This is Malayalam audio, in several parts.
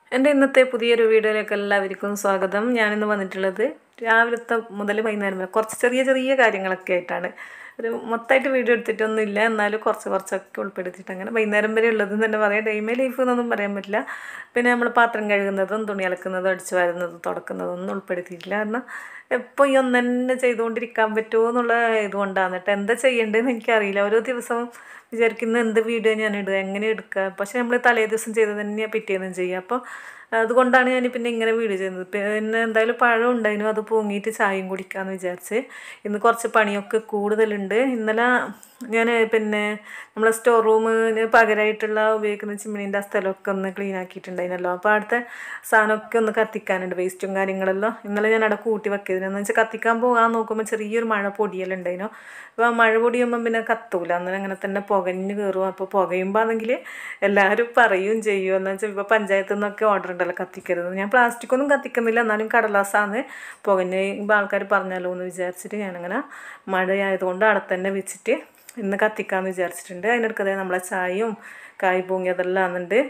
എൻ്റെ ഇന്നത്തെ പുതിയൊരു വീഡിയോയിലേക്ക് എല്ലാവർക്കും സ്വാഗതം ഞാനിന്ന് വന്നിട്ടുള്ളത് രാവിലത്തെ മുതൽ വൈകുന്നേരം വരെ കുറച്ച് ചെറിയ ചെറിയ കാര്യങ്ങളൊക്കെ ആയിട്ടാണ് ഒരു മൊത്തമായിട്ട് വീഡിയോ എടുത്തിട്ടൊന്നും ഇല്ല എന്നാലും കുറച്ച് കുറച്ചൊക്കെ ഉൾപ്പെടുത്തിയിട്ട് അങ്ങനെ വൈകുന്നേരം വരെ ഉള്ളതെന്ന് തന്നെ പറയാം ഡെയിമേ ലൈഫ് എന്നൊന്നും പറയാൻ പറ്റില്ല പിന്നെ നമ്മൾ പാത്രം കഴുകുന്നതും തുണി അലക്കുന്നതും അടിച്ചു വാരുന്നതും തുടക്കുന്നതും ഒന്നും ഉൾപ്പെടുത്തിയിട്ടില്ല കാരണം എപ്പോൾ ഈ ഒന്ന് തന്നെ ചെയ്തുകൊണ്ടിരിക്കാൻ പറ്റുമോ എന്നുള്ള ഇതുകൊണ്ടാണ് കേട്ടോ എന്താ ചെയ്യേണ്ടതെന്ന് എനിക്കറിയില്ല ഓരോ ദിവസവും വിചാരിക്കുന്ന എന്ത് വീഡിയോ ഞാൻ ഇടുക എങ്ങനെ എടുക്കുക പക്ഷെ നമ്മൾ തലേ ദിവസം ചെയ്ത് തന്നെയാണ് പിറ്റേന്നും ചെയ്യുക അപ്പോൾ അതുകൊണ്ടാണ് ഞാൻ പിന്നെ ഇങ്ങനെ വീഡിയോ ചെയ്യുന്നത് പിന്നെ എന്തായാലും പഴം ഉണ്ടായിരുന്നു അത് പൊങ്ങിയിട്ട് ചായയും കുടിക്കാമെന്ന് വിചാരിച്ച് ഇന്ന് കുറച്ച് പണിയൊക്കെ കൂടുതലുണ്ട് ഇന്നലെ ഞാൻ പിന്നെ നമ്മളെ സ്റ്റോർ റൂമിന് പകരമായിട്ടുള്ള ഉപയോഗിക്കുന്ന ചിമ്മിനീൻ്റെ ആ സ്ഥലമൊക്കെ ഒന്ന് ക്ലീൻ ആക്കിയിട്ടുണ്ടായിരുന്നല്ലോ അപ്പോൾ അവിടുത്തെ സാധനമൊക്കെ ഒന്ന് കത്തിക്കാനുണ്ട് വേസ്റ്റും കാര്യങ്ങളെല്ലാം ഇന്നലെ ഞാൻ അവിടെ കൂട്ടി വെക്കിയതിന് എന്ന് വെച്ചാൽ കത്തിക്കാൻ പോകാൻ നോക്കുമ്പോൾ ചെറിയൊരു മഴ പൊടിയെല്ലാം ഉണ്ടായിരുന്നു അപ്പോൾ ആ മഴ പൊടിയുമ്പം പിന്നെ കത്തൂല അന്നേരം അങ്ങനെ തന്നെ പുകഞ്ഞ് കയറും അപ്പോൾ പുകയുമ്പോൾ ആണെങ്കിൽ എല്ലാവരും പറയും ചെയ്യും എന്ന് വെച്ചാൽ ഇപ്പോൾ പഞ്ചായത്തിൽ നിന്നൊക്കെ ഓർഡർ ഉണ്ടല്ലോ കത്തിക്കരുത് ഞാൻ പ്ലാസ്റ്റിക് ഒന്നും കത്തിക്കുന്നില്ല എന്നാലും കടലാസാന്ന് പുകഞ്ഞ് ആൾക്കാർ പറഞ്ഞാലോ എന്ന് വിചാരിച്ചിട്ട് ഞാനങ്ങനെ മഴയായതുകൊണ്ട് അവിടെ തന്നെ വെച്ചിട്ട് ഇന്ന് കത്തിക്കാമെന്ന് വിചാരിച്ചിട്ടുണ്ട് അതിനിടയ്ക്കതേ നമ്മളെ ചായയും കായ് പൊങ്ങിയതെല്ലാം ആകുന്നുണ്ട്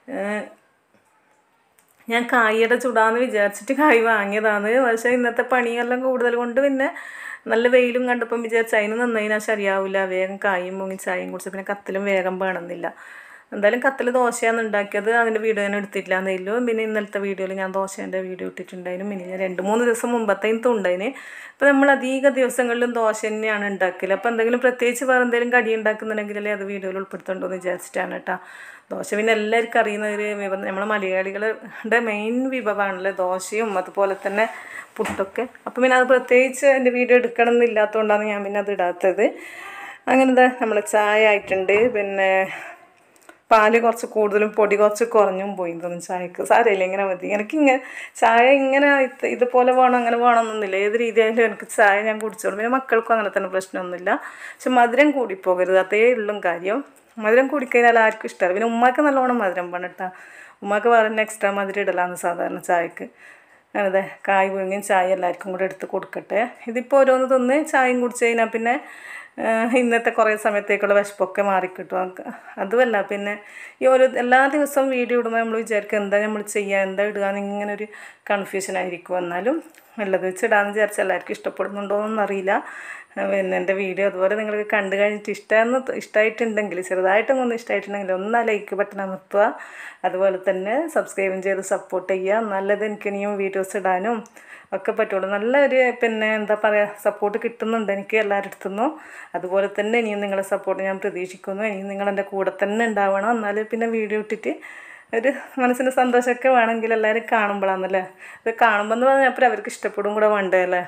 ഞാൻ കായയുടെ ചുടാന്ന് വിചാരിച്ചിട്ട് കായ് വാങ്ങിയതാണ് പക്ഷേ ഇന്നത്തെ പണിയെല്ലാം കൂടുതൽ കൊണ്ട് പിന്നെ നല്ല വെയിലും കണ്ടപ്പം വിചാരിച്ച അതിന് നന്നതിനാ ശരിയാവില്ല വേഗം കായും പൊങ്ങി ചായയും കുടിച്ച് പിന്നെ കത്തിലും വേഗം വേണമെന്നില്ല എന്തായാലും കത്തിൽ ദോശയാണ് ഉണ്ടാക്കിയത് അതിൻ്റെ വീഡിയോ ഞാൻ എടുത്തിട്ടില്ല എന്നേലോ പിന്നെ ഇന്നലത്തെ വീഡിയോയിൽ ഞാൻ ദോശേൻ്റെ വീഡിയോ ഇട്ടിട്ടുണ്ടായിരുന്നു പിന്നെ ഞാൻ രണ്ട് മൂന്ന് ദിവസം മുമ്പത്തെ ഉണ്ടായിന് അപ്പോൾ നമ്മൾ അധിക ദിവസങ്ങളിലും ദോശ തന്നെയാണ് ഉണ്ടാക്കല് അപ്പോൾ എന്തെങ്കിലും പ്രത്യേകിച്ച് വേറെ എന്തെങ്കിലും കടി ഉണ്ടാക്കുന്നുണ്ടെങ്കിലല്ലേ അത് വീഡിയോയിൽ ഉൾപ്പെടുത്തുണ്ടോ എന്ന് വിചാരിച്ചിട്ടാണ് കേട്ടോ ദോശ പിന്നെ എല്ലാവർക്കും അറിയുന്ന ഒരു വിഭവം നമ്മളെ മലയാളികളുടെ മെയിൻ വിഭവമാണല്ലോ ദോശയും അതുപോലെ തന്നെ പുട്ടൊക്കെ അപ്പോൾ പിന്നെ അത് പ്രത്യേകിച്ച് എൻ്റെ വീഡിയോ എടുക്കണം എന്നില്ലാത്തതുകൊണ്ടാണ് ഞാൻ പിന്നെ അത് ഇടാത്തത് അങ്ങനത്തെ നമ്മൾ ചായ ആയിട്ടുണ്ട് പിന്നെ പാല് കുറച്ച് കൂടുതലും പൊടി കുറച്ച് കുറഞ്ഞും പോയി തോന്നും ചായക്ക് സാരമില്ല ഇങ്ങനെ മതി എനിക്ക് ഇങ്ങനെ ചായ ഇങ്ങനെ ഇത് ഇതുപോലെ വേണം അങ്ങനെ വേണമെന്നൊന്നുമില്ല ഏത് രീതിയായാലും എനിക്ക് ചായ ഞാൻ കുടിച്ചോളും പിന്നെ മക്കൾക്കും അങ്ങനെ തന്നെ പ്രശ്നമൊന്നുമില്ല പക്ഷെ മധുരം കൂടിപ്പോകരുത് അതേ ഉള്ളും കാര്യം മധുരം കൂടിക്കഴിഞ്ഞാൽ ആർക്കും ഇഷ്ടമല്ല പിന്നെ ഉമ്മാക്ക് നല്ലോണം മധുരം വേണം കേട്ടോ ഉമ്മാക്ക് വേറെ എക്സ്ട്രാ മധുരം ഇടലാന്ന് സാധാരണ ചായക്ക് അതെ കായ് പുഴുങ്ങിയും ചായ എല്ലാവർക്കും കൂടെ എടുത്ത് കൊടുക്കട്ടെ ഇതിപ്പോൾ ഓരോന്ന് തിന്ന് ചായയും കുടിച്ച് കഴിഞ്ഞാൽ പിന്നെ ഇന്നത്തെ കുറേ സമയത്തേക്കുള്ള വിശപ്പൊക്കെ മാറിക്കിട്ടും അതുമല്ല പിന്നെ ഈ ഓരോ എല്ലാ ദിവസവും വീഡിയോ ഇടുമ്പോൾ നമ്മൾ വിചാരിക്കും എന്താ നമ്മൾ ചെയ്യുക എന്താ ഇടുക എന്നിങ്ങനെ ഒരു കൺഫ്യൂഷൻ ആയിരിക്കും എന്നാലും നല്ലത് വെച്ചിടാന്ന് വിചാരിച്ചാൽ എല്ലാവർക്കും ഇഷ്ടപ്പെടുന്നുണ്ടോയെന്നൊന്നും അറിയില്ല പിന്നെ എൻ്റെ വീഡിയോ അതുപോലെ നിങ്ങൾക്ക് കണ്ടു കഴിഞ്ഞിട്ട് ഇഷ്ടമെന്ന് ഇഷ്ടമായിട്ടുണ്ടെങ്കിൽ ചെറുതായിട്ടും ഒന്ന് ഇഷ്ടമായിട്ടുണ്ടെങ്കിൽ ഒന്ന് ലൈക്ക് ബട്ടൺ അമർത്തുക അതുപോലെ തന്നെ സബ്സ്ക്രൈബും ചെയ്ത് സപ്പോർട്ട് ചെയ്യുക നല്ലത് എനിക്ക് ഇനിയും വീഡിയോസ് ഇടാനും ഒക്കെ പറ്റുള്ളൂ നല്ലൊരു പിന്നെ എന്താ പറയുക സപ്പോർട്ട് കിട്ടുന്നുണ്ട് എനിക്ക് എല്ലാവരുടെ അടുത്തുനിന്നും അതുപോലെ തന്നെ ഇനിയും നിങ്ങളെ സപ്പോർട്ട് ഞാൻ പ്രതീക്ഷിക്കുന്നു ഇനിയും നിങ്ങൾ എൻ്റെ കൂടെ തന്നെ ഉണ്ടാവണം എന്നാൽ പിന്നെ വീഡിയോ ഇട്ടിട്ട് ഒരു മനസ്സിന് സന്തോഷമൊക്കെ വേണമെങ്കിൽ എല്ലാവരും കാണുമ്പോഴാണല്ലേ ഇത് കാണുമ്പോൾ എന്ന് പറഞ്ഞാൽ അവർക്ക് ഇഷ്ടപ്പെടും കൂടെ വേണ്ടേ അല്ലേ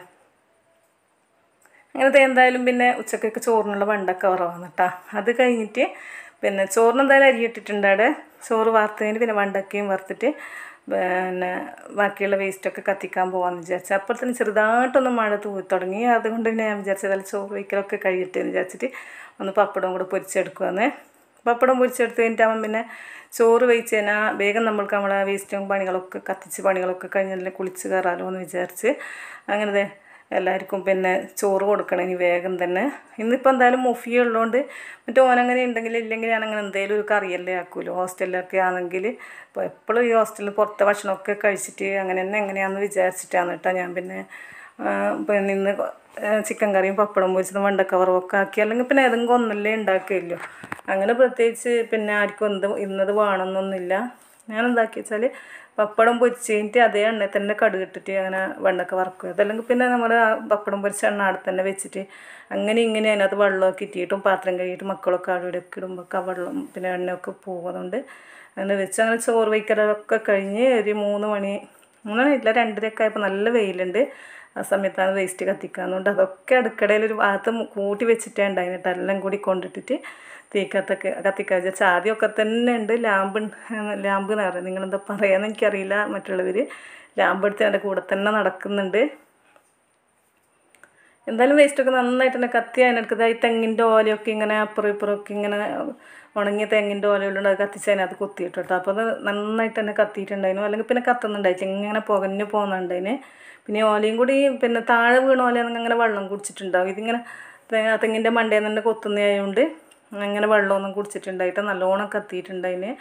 അങ്ങനത്തെ എന്തായാലും പിന്നെ ഉച്ചക്കൊക്കെ ചോറിനുള്ള വണ്ടൊക്കെ കുറവാണ് കേട്ടോ അത് കഴിഞ്ഞിട്ട് പിന്നെ ചോറിന് എന്തായാലും അരി ഇട്ടിട്ടുണ്ട് അവിടെ ചോറ് വാർത്തതിന് പിന്നെ വണ്ടക്കയും വറുത്തിട്ട് പിന്നെ ബാക്കിയുള്ള വേസ്റ്റൊക്കെ കത്തിക്കാൻ പോകാമെന്ന് വിചാരിച്ചു അപ്പോൾ തന്നെ ചെറുതായിട്ടൊന്ന് മഴ തൂവി തുടങ്ങി അതുകൊണ്ട് പിന്നെ ഞാൻ വിചാരിച്ചത് അല്ല ചോറ് വയ്ക്കലൊക്കെ കഴിയട്ടെ എന്ന് വിചാരിച്ചിട്ട് ഒന്ന് പപ്പടം കൂടെ പൊരിച്ചെടുക്കുവാന്ന് പപ്പടം പൊരിച്ചെടുത്ത് കഴിഞ്ഞിട്ടാകുമ്പോൾ പിന്നെ ചോറ് വെച്ച് കഴിഞ്ഞാൽ വേഗം നമ്മൾക്ക് നമ്മളെ വേസ്റ്റും പണികളൊക്കെ കത്തിച്ച് പണികളൊക്കെ കഴിഞ്ഞാൽ കുളിച്ച് കയറാലോ എന്ന് വിചാരിച്ച് അങ്ങനെ എല്ലാവർക്കും പിന്നെ ചോറ് കൊടുക്കണം ഇനി വേഗം തന്നെ ഇന്നിപ്പോൾ എന്തായാലും മുഫി ഉള്ളതുകൊണ്ട് മറ്റേ ഓനങ്ങനെ ഉണ്ടെങ്കിൽ ഇല്ലെങ്കിൽ ഞാനങ്ങനെ എന്തെങ്കിലും ഒരു കറിയല്ലേ ആക്കുമല്ലോ ഹോസ്റ്റലിലൊക്കെ ആണെങ്കിൽ ഇപ്പോൾ എപ്പോഴും ഈ ഹോസ്റ്റലിൽ പുറത്തെ ഭക്ഷണമൊക്കെ കഴിച്ചിട്ട് അങ്ങനെ തന്നെ എങ്ങനെയാണെന്ന് വിചാരിച്ചിട്ടാണ് കേട്ടോ ഞാൻ പിന്നെ പിന്നെ ഇന്ന് ചിക്കൻ കറിയും പപ്പടം പൊരിച്ചതും വെണ്ടക്കവറും ഒക്കെ ആക്കി അല്ലെങ്കിൽ പിന്നെ ഏതെങ്കിലും ഒന്നല്ലേ ഉണ്ടാക്കുകയല്ലോ അങ്ങനെ പ്രത്യേകിച്ച് പിന്നെ ആർക്കും എന്ത് ഇന്നത് വേണമെന്നൊന്നുമില്ല ഞാൻ എന്താക്കി വെച്ചാൽ പപ്പടം പൊരിച്ച് കഴിഞ്ഞിട്ട് അതേ എണ്ണയിൽ തന്നെ കടുക് ഇട്ടിട്ട് അങ്ങനെ വെണ്ണൊക്കെ വറക്കുക അതല്ലെങ്കിൽ പിന്നെ നമ്മൾ പപ്പടം പൊരിച്ച എണ്ണ അവിടെ തന്നെ വെച്ചിട്ട് അങ്ങനെ ഇങ്ങനെ അതിനകത്ത് വെള്ളമൊക്കെ ഇട്ടിട്ടും പാത്രം കഴുകിയിട്ട് മക്കളൊക്കെ അവിടെ ഒക്കെ ഇടുമ്പോൾ ആ വെള്ളം പിന്നെ എണ്ണയൊക്കെ പോകുന്നതുകൊണ്ട് അങ്ങനെ വെച്ച് അങ്ങനെ ചോറ് വയ്ക്കലൊക്കെ കഴിഞ്ഞ് ഒരു മൂന്ന് മണി മൂന്ന് മണിയില്ല രണ്ടരയൊക്കെ ആയപ്പോൾ നല്ല വെയിലുണ്ട് ആ സമയത്താണ് വേസ്റ്റ് കത്തിക്കാന്നുകൊണ്ട് അതൊക്കെ അടുക്കളയിൽ ഒരു ഭാഗത്ത് കൂട്ടി വെച്ചിട്ടേ ഉണ്ടായിരുന്നു എല്ലാം കൂടി കൊണ്ടിട്ടിട്ട് തീക്കത്തൊക്കെ കത്തിക്കാൻ വിചാരിച്ച ആദ്യമൊക്കെ തന്നെ ഉണ്ട് ലാമ്പ് ലാമ്പ് എന്ന് പറയുന്നത് നിങ്ങളെന്താ പറയാന്ന് എനിക്കറിയില്ല മറ്റുള്ളവർ ലാമ്പ് എടുത്ത് എൻ്റെ കൂടെ തന്നെ നടക്കുന്നുണ്ട് എന്തായാലും വേസ്റ്റൊക്കെ നന്നായിട്ട് തന്നെ കത്തി അതിനെടുക്കുന്നത് ഈ തെങ്ങിൻ്റെ ഓലയൊക്കെ ഇങ്ങനെ അപ്പുറം ഇപ്പുറമൊക്കെ ഇങ്ങനെ ഉണങ്ങിയ തെങ്ങിൻ്റെ ഓലയുള്ളത് അത് കത്തിച്ച് അതിനകത്ത് കുത്തിയിട്ട് കേട്ടോ അപ്പോൾ അത് നന്നായിട്ട് തന്നെ കത്തിയിട്ടുണ്ടായിരുന്നു അല്ലെങ്കിൽ പിന്നെ കത്തുന്നുണ്ടായിട്ട് ഇങ്ങനെ പുകഞ്ഞ് പോകുന്നുണ്ടായിന് പിന്നെ ഓലയും കൂടി പിന്നെ താഴെ വീണ ഓലയാണെങ്കിൽ അങ്ങനെ വെള്ളം കുടിച്ചിട്ടുണ്ടാവും ഇതിങ്ങനെ തെങ്ങിൻ്റെ മണ്ടയിൽ നിന്ന് തന്നെ കൊത്തുന്നതായതുകൊണ്ട് അങ്ങനെ വെള്ളമൊന്നും കുടിച്ചിട്ടുണ്ടായിട്ട് നല്ലോണം കത്തിയിട്ടുണ്ടായിന്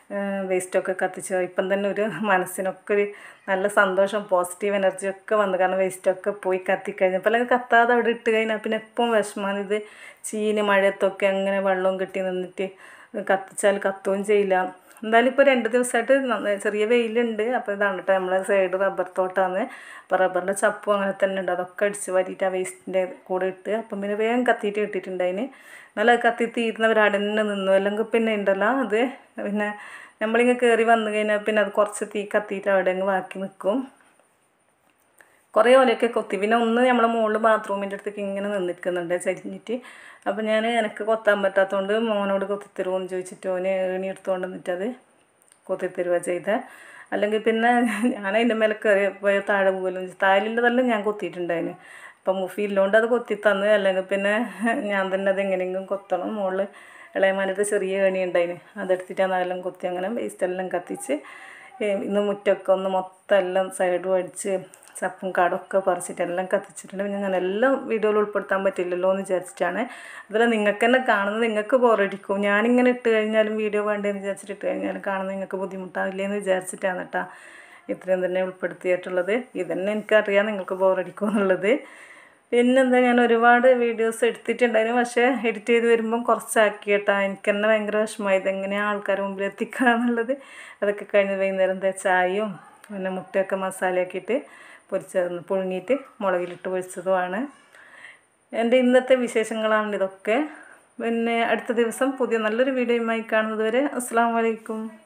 വേസ്റ്റൊക്കെ കത്തിച്ച് ഇപ്പം തന്നെ ഒരു മനസ്സിനൊക്കെ ഒരു നല്ല സന്തോഷം പോസിറ്റീവ് എനർജി ഒക്കെ വന്നു കാരണം വേസ്റ്റൊക്കെ പോയി കത്തിക്കഴിഞ്ഞപ്പോൾ അല്ലെങ്കിൽ കത്താതെ അവിടെ ഇട്ട് കഴിഞ്ഞാൽ പിന്നെ എപ്പം വിഷമമാണ് ഇത് ചീന് മഴയത്തൊക്കെ അങ്ങനെ വെള്ളവും കെട്ടി നിന്നിട്ട് കത്തിച്ചാൽ കത്തുകയും ചെയ്യില്ല എന്തായാലും ഇപ്പോൾ രണ്ട് ദിവസമായിട്ട് നന്ന- ചെറിയ വെയിലുണ്ട് അപ്പോൾ ഇതാണ് കേട്ടോ നമ്മളെ സൈഡ് റബ്ബർ തോട്ടമാണ് അപ്പോൾ റബ്ബറിൻ്റെ ചപ്പും അങ്ങനെ തന്നെ ഉണ്ട് അതൊക്കെ അടിച്ച് വാരിയിട്ട് ആ വേസ്റ്റിൻ്റെ കൂടെ ഇട്ട് അപ്പം പിന്നെ വേഗം കത്തിയിട്ട് ഇട്ടിട്ടുണ്ട് അതിന് നല്ല കത്തി തീരുന്നവർ അവിടെ തന്നെ നിന്നു അല്ലെങ്കിൽ പിന്നെ ഉണ്ടല്ലോ അത് പിന്നെ നമ്മളിങ്ങനെ കയറി വന്നു കഴിഞ്ഞാൽ പിന്നെ അത് കുറച്ച് തീ കത്തിയിട്ട് അവിടെ അങ്ങ് ബാക്കി നിൽക്കും കുറേ ഓലയൊക്കെ കൊത്തി പിന്നെ ഒന്ന് നമ്മളെ മുകളിൽ ബാത്റൂമിൻ്റെ അടുത്തേക്ക് ഇങ്ങനെ നിന്നിരിക്കുന്നുണ്ട് ചരിഞ്ഞിട്ട് അപ്പോൾ ഞാൻ എനിക്ക് കൊത്താൻ പറ്റാത്തതുകൊണ്ട് മോനോട് കൊത്തിത്തരുമോ എന്ന് ചോദിച്ചിട്ട് ഓന് ഏണി എടുത്തുകൊണ്ട് വന്നിട്ടത് കൊത്തിത്തരുക ചെയ്തത് അല്ലെങ്കിൽ പിന്നെ ഞാൻ അതിൻ്റെ മേലെ കയറി പോയ താഴെ പോലും താഴെയുള്ളതെല്ലാം ഞാൻ കൊത്തിയിട്ടുണ്ടായിന് അപ്പം മുഫി ഇല്ലോണ്ട് അത് കൊത്തി തന്ന് അല്ലെങ്കിൽ പിന്നെ ഞാൻ തന്നെ അത് എങ്ങനെയെങ്കിലും കൊത്തണം മുകളിൽ ഇളയമാനത്തെ ചെറിയ ഏണി ഉണ്ടായിന് അതെടുത്തിട്ടാണ് അതെല്ലാം കൊത്തി അങ്ങനെ വേസ്റ്റ് എല്ലാം കത്തിച്ച് ഏ, ഇന്ന് മുറ്റമൊക്കെ ഒന്ന് മൊത്തം എല്ലാം സൈഡും അടിച്ച് ചപ്പും കാടൊക്കെ പറിച്ചിട്ട് എല്ലാം കത്തിച്ചിട്ടുണ്ട് പിന്നെ ഞാൻ എല്ലാം വീഡിയോയിൽ ഉൾപ്പെടുത്താൻ പറ്റില്ലല്ലോ എന്ന് വിചാരിച്ചിട്ടാണ് അതുപോലെ നിങ്ങൾക്ക് തന്നെ കാണുന്നത് നിങ്ങൾക്ക് ബോറടിക്കും ഞാനിങ്ങനെ ഇട്ട് കഴിഞ്ഞാലും വീഡിയോ വേണ്ടതെന്ന് വിചാരിച്ചിട്ട് ഇട്ട് കഴിഞ്ഞാലും കാണുന്നത് നിങ്ങൾക്ക് ബുദ്ധിമുട്ടാവില്ലേ എന്ന് വിചാരിച്ചിട്ടാണ് കേട്ടോ ഇത്രയും തന്നെ ഉൾപ്പെടുത്തിയിട്ടുള്ളത് ഇതന്നെ എനിക്കറിയാം നിങ്ങൾക്ക് ബോറടിക്കും എന്നുള്ളത് പിന്നെന്താ ഞാൻ ഒരുപാട് വീഡിയോസ് എടുത്തിട്ടുണ്ടായിരുന്നു പക്ഷേ എഡിറ്റ് ചെയ്ത് വരുമ്പം കുറച്ചാക്കി കേട്ടോ എനിക്ക് തന്നെ ഭയങ്കര വിഷമമായി ഇതെങ്ങനെയാണ് ആൾക്കാരുടെ മുമ്പിൽ എത്തിക്കുക എന്നുള്ളത് അതൊക്കെ കഴിഞ്ഞ് വൈകുന്നേരം എന്താ ചായയും പിന്നെ മുട്ടയൊക്കെ മസാലയാക്കിയിട്ട് പൊരിച്ചത് പുഴുങ്ങിയിട്ട് മുളകിലിട്ട് പൊരിച്ചതുമാണ് എൻ്റെ ഇന്നത്തെ വിശേഷങ്ങളാണ് ഇതൊക്കെ പിന്നെ അടുത്ത ദിവസം പുതിയ നല്ലൊരു വീഡിയോയുമായി കാണുന്നത് വരെ അസ്സാം വലൈക്കും